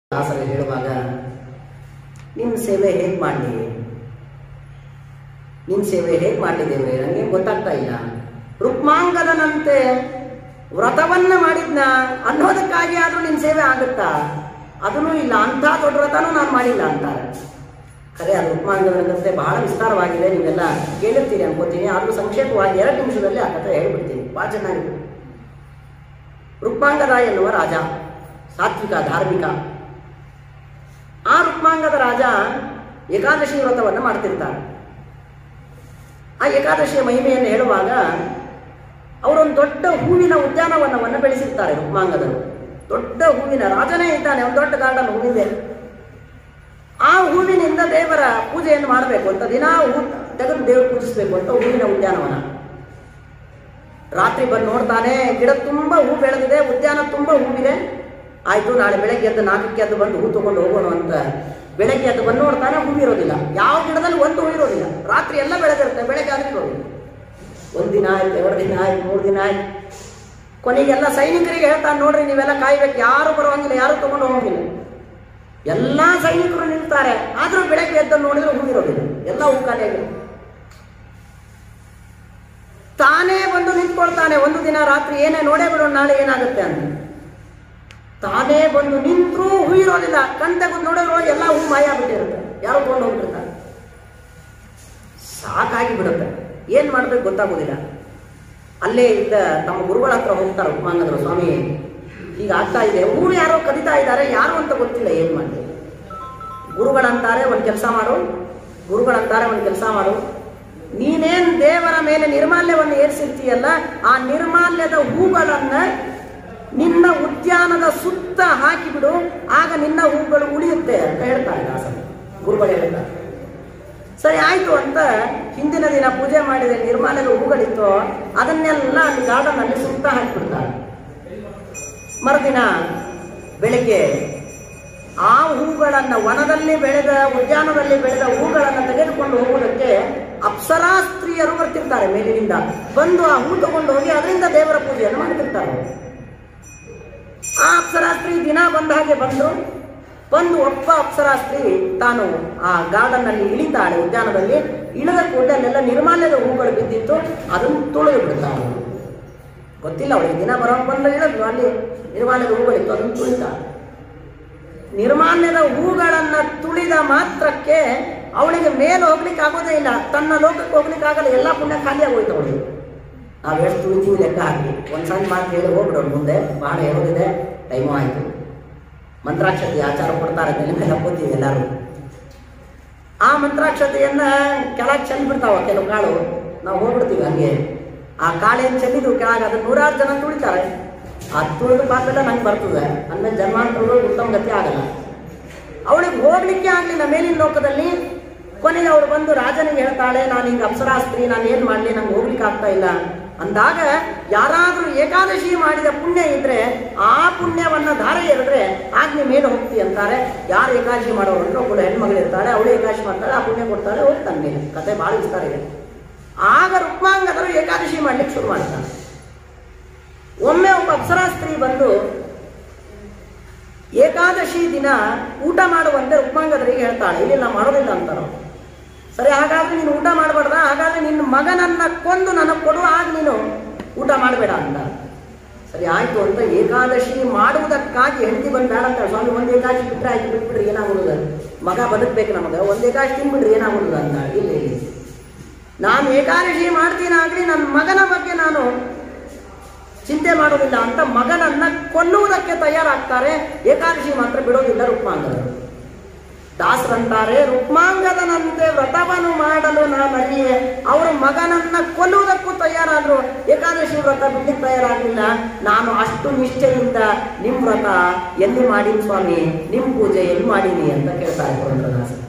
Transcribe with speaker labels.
Speaker 1: ದಾಸರು ಹೇಳುವಾಗ ನಿಮ್ಮ ಸೇವೆ ಹೇಗೆ ಮಾಡಲಿ ನಿನ್ನ ಸೇವೆ ಹೇಗೆ ಮಾಡಿದ್ದೇವೆ ನನಗೆ ಗೊತ್ತಾಗ್ತಾ ಇಲ್ಲ ರುಕ್ಮಾಂಗದನಂತೆ ವ್ರತವನ್ನ ಮಾಡಿದ್ನ ಅನ್ನೋದಕ್ಕಾಗಿ ಆದ್ರೂ ನಿನ್ನ ಸೇವೆ ಆಗುತ್ತಾ ಅದನ್ನೂ ಇಲ್ಲ ಅಂಥ ದೊಡ್ಡ ವ್ರತನೂ ನಾನು ಮಾಡಿಲ್ಲ ಅಂತಾರೆ ಖರೆ ಅದು ರುಕ್ಮಾಂಗದನಂತೆ ಬಹಳ ವಿಸ್ತಾರವಾಗಿದೆ ನೀವೆಲ್ಲ ಕೇಳಿರ್ತೀರಿ ಅನ್ಕೋತೀನಿ ಆದ್ರೂ ಸಂಕ್ಷೇಪವಾಗಿ ಎರಡು ನಿಮಿಷದಲ್ಲಿ ಆ ಕಥೆ ಹೇಳ್ಬಿಡ್ತೀನಿ ಭಾಳ ಚೆನ್ನಾಗಿದೆ ರುಕ್ಮಾಂಗದ ಎನ್ನುವ ರಾಜ ಸಾತ್ವಿಕ ಧಾರ್ಮಿಕ ಆ ರುಕ್ಮಾಂಗದ ರಾಜ ಏಕಾದಶಿ ವ್ರತವನ್ನು ಮಾಡ್ತಿರ್ತಾರೆ ಆ ಏಕಾದಶಿಯ ಮಹಿಮೆಯನ್ನು ಹೇಳುವಾಗ ಅವರೊಂದು ದೊಡ್ಡ ಹೂವಿನ ಉದ್ಯಾನವನವನ್ನು ಬೆಳೆಸಿರ್ತಾರೆ ರುಕ್ಮಾಂಗದರು ದೊಡ್ಡ ಹೂವಿನ ರಾಜನೇ ಇದ್ದಾನೆ ಒಂದು ದೊಡ್ಡ ಗಾರ್ಡನ್ ಹೂವಿದೆ ಆ ಹೂವಿನಿಂದ ದೇವರ ಪೂಜೆಯನ್ನು ಮಾಡಬೇಕು ಅಂತ ದಿನ ಹೂ ತೆಗೆದು ದೇವರು ಪೂಜಿಸಬೇಕು ಅಂತ ಹೂವಿನ ಉದ್ಯಾನವನ ರಾತ್ರಿ ಬಂದು ನೋಡ್ತಾನೆ ಗಿಡ ತುಂಬ ಹೂ ಬೆಳೆದಿದೆ ಉದ್ಯಾನ ತುಂಬ ಹೂವಿದೆ ಆಯ್ತು ನಾಳೆ ಬೆಳಗ್ಗೆ ಎದ್ದು ನಾಲ್ಕಕ್ಕೆ ಎದ್ದು ಬಂದು ಹೂ ತಗೊಂಡು ಹೋಗೋಣ ಅಂತ ಬೆಳಗ್ಗೆ ಎದ್ದು ಬಂದು ನೋಡ್ತಾನೆ ಹೂ ಇರೋದಿಲ್ಲ ಯಾವ ಗಿಡದಲ್ಲಿ ಒಂದು ಹೂ ಇರೋದಿಲ್ಲ ರಾತ್ರಿ ಎಲ್ಲ ಬೆಳೆದಿರುತ್ತೆ ಬೆಳಗ್ಗೆ ಆದ್ರೆ ಇರೋದಿಲ್ಲ ಒಂದು ದಿನ ಆಯ್ತು ಎರಡು ದಿನ ಆಯ್ತು ಮೂರು ದಿನ ಆಯ್ತು ಕೊನೆಗೆಲ್ಲ ಸೈನಿಕರಿಗೆ ಹೇಳ್ತಾನೆ ನೋಡ್ರಿ ನೀವೆಲ್ಲ ಕಾಯ್ಬೇಕು ಯಾರು ಬರುವಂಗಿಲ್ಲ ಯಾರು ತಗೊಂಡು ಹೋಗಂಗಿಲ್ಲ ಎಲ್ಲ ಸೈನಿಕರು ನಿಲ್ತಾರೆ ಆದ್ರೂ ಬೆಳಗ್ಗೆ ಎದ್ದು ನೋಡಿದ್ರೆ ಹೂ ಇರೋದಿಲ್ಲ ಎಲ್ಲ ಹೂ ಖಾಲಿಯಾಗಿರುತ್ತೆ ತಾನೇ ಬಂದು ನಿಂತ್ಕೊಳ್ತಾನೆ ಒಂದು ದಿನ ರಾತ್ರಿ ಏನೇ ನೋಡೇ ಬಿಡೋಣ ನಾಳೆ ಏನಾಗುತ್ತೆ ಅಂತ ತಾನೇ ಬಂದು ನಿಂತರೂ ಹೂ ಇರೋದಿಲ್ಲ ಕಣ್ ತೆಗೆದು ನೋಡಿದ್ರು ಎಲ್ಲ ಹೂ ಮಾಯ ಬಿಟ್ಟಿರುತ್ತೆ ಯಾರೋ ತಗೊಂಡು ಹೋಗ್ಬಿಡ್ತಾರೆ ಸಾಕಾಗಿ ಬಿಡುತ್ತೆ ಏನ್ ಮಾಡ್ಬೇಕು ಗೊತ್ತಾಗೋದಿಲ್ಲ ಅಲ್ಲೇ ಇದ್ದ ತಮ್ಮ ಗುರುಗಳ ಹತ್ರ ಹೋಗ್ತಾರೆ ಉಪಮಾನದ್ರು ಸ್ವಾಮಿ ಈಗ ಆಗ್ತಾ ಇದೆ ಹೂ ಯಾರೋ ಕದಿತಾ ಇದ್ದಾರೆ ಯಾರು ಅಂತ ಗೊತ್ತಿಲ್ಲ ಏನ್ ಮಾಡಲಿ ಗುರುಗಳಂತಾರೆ ಒಂದು ಕೆಲಸ ಮಾಡು ಗುರುಗಳಂತಾರೆ ಒಂದು ಕೆಲಸ ಮಾಡು ನೀನೇನ್ ದೇವರ ಮೇಲೆ ನಿರ್ಮಾಲ್ಯವನ್ನು ಏರಿಸಿರ್ತೀಯಲ್ಲ ಆ ನಿರ್ಮಾಲ್ಯದ ಹೂಗಳನ್ನ ನಿನ್ನ ಉದ್ಯಾನದ ಸುತ್ತ ಹಾಕಿಬಿಡು ಆಗ ನಿನ್ನ ಹೂಗಳು ಉಳಿಯುತ್ತೆ ಅಂತ ಹೇಳ್ತಾರೆ ದಾಸರು ಗುರುಗಳು ಹೇಳ್ತಾರೆ ಸರಿ ಆಯ್ತು ಅಂತ ಹಿಂದಿನ ದಿನ ಪೂಜೆ ಮಾಡಿದ ನಿರ್ಮಾಲ್ಯದ ಹೂಗಳಿತ್ತು ಅದನ್ನೆಲ್ಲ ಅಲ್ಲಿ ಗಾರ್ಡನ್ ಅಲ್ಲಿ ಸುತ್ತ ಹಾಕಿಬಿಡ್ತಾರೆ ಮರುದಿನ ಬೆಳಿಗ್ಗೆ ಆ ಹೂಗಳನ್ನ ವನದಲ್ಲಿ ಬೆಳೆದ ಉದ್ಯಾನದಲ್ಲಿ ಬೆಳೆದ ಹೂಗಳನ್ನು ತೆಗೆದುಕೊಂಡು ಹೋಗುವುದಕ್ಕೆ ಅಪ್ಸರಾ ಸ್ತ್ರೀಯರು ಬರ್ತಿರ್ತಾರೆ ಮೇಲಿನಿಂದ ಬಂದು ಆ ಹೂ ತಗೊಂಡು ಹೋಗಿ ಅದರಿಂದ ದೇವರ ಪೂಜೆಯನ್ನು ಮಾಡ್ತಿರ್ತಾರೆ ಆ ಅಪ್ಸರಾ ಸ್ತ್ರೀ ದಿನ ಬಂದ ಹಾಗೆ ಬಂದು ಬಂದು ಒಬ್ಬ ಅಪ್ಸರಾ ಸ್ತ್ರೀ ತಾನು ಆ ಗಾರ್ಡನ್ ಅಲ್ಲಿ ಇಳಿತಾಳೆ ಉದ್ಯಾನದಲ್ಲಿ ಇಳಿದ ಕೂಡಲೇ ಅಲ್ಲೆಲ್ಲ ನಿರ್ಮಾಲ್ಯದ ಹೂಗಳು ಬಿದ್ದಿತ್ತು ಅದನ್ನು ತುಳಿದು ಬಿಡ್ತಾಳೆ ಗೊತ್ತಿಲ್ಲ ಅವಳಿಗೆ ದಿನ ಬರೋ ಬಂದು ಇಳಿದ್ಲು ಅಲ್ಲಿ ನಿರ್ಮಾಲ್ಯದ ಹೂಗಳಿತ್ತು ಅದನ್ನು ತುಳಿತಾಳೆ ನಿರ್ಮಾಲ್ಯದ ಹೂಗಳನ್ನ ತುಳಿದ ಮಾತ್ರಕ್ಕೆ ಅವಳಿಗೆ ಮೇಲೆ ಹೋಗ್ಲಿಕ್ಕೆ ಆಗೋದೇ ಇಲ್ಲ ತನ್ನ ಲೋಕಕ್ಕೆ ಹೋಗ್ಲಿಕ್ಕೆ ಆಗಲ್ಲ ಎಲ್ಲ ಪುಣ್ಯ ಖಾಲಿ ಆಗೋಯ್ತು ಅವಳಿಗೆ ನಾವು ಎಷ್ಟು ತುಳಿತೀವಿ ಲೆಕ್ಕ ಹಾಕಿ ಒಂದು ಸಣ್ಣ ಮಾತು ಹೇಳಿ ಹೋಗ್ಬಿಡೋಣ ಮುಂದೆ ಬಹಳ ಹೇಳೋದಿದೆ ಟೈಮು ಆಯಿತು ಮಂತ್ರಾಕ್ಷತೆ ಆಚಾರ ಕೊಡ್ತಾರೆ ತಲೆ ಮೇಲೆ ಹಾಕೋತೀವಿ ಎಲ್ಲರೂ ಆ ಮಂತ್ರಾಕ್ಷತೆಯನ್ನ ಕೆಳಗೆ ಚೆಲ್ಬಿಡ್ತಾವ ಕೆಲವು ಕಾಳು ನಾವು ಹೋಗ್ಬಿಡ್ತೀವಿ ಹಂಗೆ ಆ ಕಾಳೇನು ಚೆಲ್ಲಿದ್ರು ಕೆಳಗೆ ಅದನ್ನ ನೂರಾರು ಜನ ತುಳಿತಾರೆ ಆ ತುಳಿದ ಪಾತ್ರೆಲ್ಲ ನಂಗೆ ಬರ್ತದೆ ಅಂದ್ಮೇಲೆ ಜನ್ಮಾಂತರಗಳು ಉತ್ತಮ ಗತಿ ಆಗಲ್ಲ ಅವಳಿಗೆ ಹೋಗ್ಲಿಕ್ಕೆ ಆಗಲಿಲ್ಲ ಮೇಲಿನ ಲೋಕದಲ್ಲಿ ಕೊನೆಗೆ ಅವಳು ಬಂದು ರಾಜನಿಗೆ ಹೇಳ್ತಾಳೆ ನಾನು ಹಿಂಗೆ ಅಪ್ಸರಾಸ್ತ್ರಿ ನಾನು ಏನು ಮಾಡಲಿ ನಂಗೆ ಹೋಗ್ಲಿಕ್ಕೆ ಆಗ್ತಾ ಇಲ್ಲ ಅಂದಾಗ ಯಾರಾದರೂ ಏಕಾದಶಿ ಮಾಡಿದ ಪುಣ್ಯ ಇದ್ರೆ ಆ ಪುಣ್ಯವನ್ನ ಧಾರೆ ಎರೆದ್ರೆ ಆಗ ನೀ ಮೇಲೆ ಹೋಗ್ತಿ ಅಂತಾರೆ ಯಾರು ಏಕಾದಶಿ ಮಾಡೋರು ಅಂದ್ರೆ ಒಬ್ಬಳು ಹೆಣ್ಮಗಳು ಇರ್ತಾಳೆ ಅವಳು ಏಕಾದಶಿ ಮಾಡ್ತಾಳೆ ಆ ಪುಣ್ಯ ಕೊಡ್ತಾಳೆ ಹೋಗ್ತಾನೆ ಮೇಲೆ ಕತೆ ಭಾಳ ವಿಸ್ತಾರ ಇದೆ ಆಗ ರುಕ್ಮಾಂಗದರು ಏಕಾದಶಿ ಮಾಡ್ಲಿಕ್ಕೆ ಶುರು ಮಾಡ್ತಾನೆ ಒಮ್ಮೆ ಒಬ್ಬ ಅಪ್ಸರಾ ಸ್ತ್ರೀ ಬಂದು ಏಕಾದಶಿ ದಿನ ಊಟ ಮಾಡುವಂತೆ ರುಕ್ಮಾಂಗದರಿಗೆ ಹೇಳ್ತಾಳೆ ಇಲ್ಲಿ ನಾವು ಮಾಡೋದಿಲ್ಲ ಅಂತಾರ ಸರಿ ಹಾಗಾದ್ರೆ ನೀನು ಊಟ ಮಾಡಬಾರ್ದ ಹಾಗಾದ್ರೆ ನಿನ್ನ ಮಗನನ್ನ ಕೊಂದು ನನಗೆ ಕೊಡು ಆಗ ನೀನು ಊಟ ಮಾಡಬೇಡ ಅಂತ ಸರಿ ಆಯ್ತು ಅಂತ ಏಕಾದಶಿ ಮಾಡುವುದಕ್ಕಾಗಿ ಹೆಂಡತಿ ಬಂದು ಬೇಡ ಅಂತ ಸ್ವಾಮಿ ಒಂದು ಏಕಾದಶಿ ಬಿಟ್ಟರೆ ಆಯ್ತು ಬಿಟ್ಬಿಡ್ರಿ ಏನಾಗುವುದು ಮಗ ಬದುಕಬೇಕು ನಮಗೆ ಒಂದು ಏಕಾದಶಿ ತಿನ್ಬಿಡ್ರಿ ಏನಾಗುವುದು ಅಂತ ಇಲ್ಲಿ ಇಲ್ಲಿ ನಾನು ಏಕಾದಶಿ ಮಾಡ್ತೀನಾಗ್ಲಿ ನನ್ನ ಮಗನ ಬಗ್ಗೆ ನಾನು ಚಿಂತೆ ಮಾಡೋದಿಲ್ಲ ಅಂತ ಮಗನನ್ನ ಕೊಲ್ಲುವುದಕ್ಕೆ ತಯಾರಾಗ್ತಾರೆ ಏಕಾದಶಿ ಮಾತ್ರ ಬಿಡೋದಿಲ್ಲ ರುಕ್ಮಾಂಗದರು ದಾಸರಂತಾರೆ ರುಕ್ಮಾಂಗದನಂತೆ ವ್ರತವನ್ನು ಮಾಡಲು ನಾನಲ್ಲಿಯೇ ಅವರು ಮಗನನ್ನ ಕೊಲ್ಲುವುದಕ್ಕೂ ತಯಾರಾದ್ರು ಏಕಾದಶಿ ವ್ರತ ಬಿಡ್ಲಿಕ್ಕೆ ತಯಾರಾಗಲಿಲ್ಲ ನಾನು ಅಷ್ಟು ನಿಷ್ಠೆಯಿಂದ ನಿಮ್ಮ ವ್ರತ ಎಲ್ಲಿ ಮಾಡೀನಿ ಸ್ವಾಮಿ ನಿಮ್ಮ ಪೂಜೆ ಎಲ್ಲಿ ಮಾಡೀನಿ ಅಂತ ಕೇಳ್ತಾರೆ ಪುರಂದರದಾಸ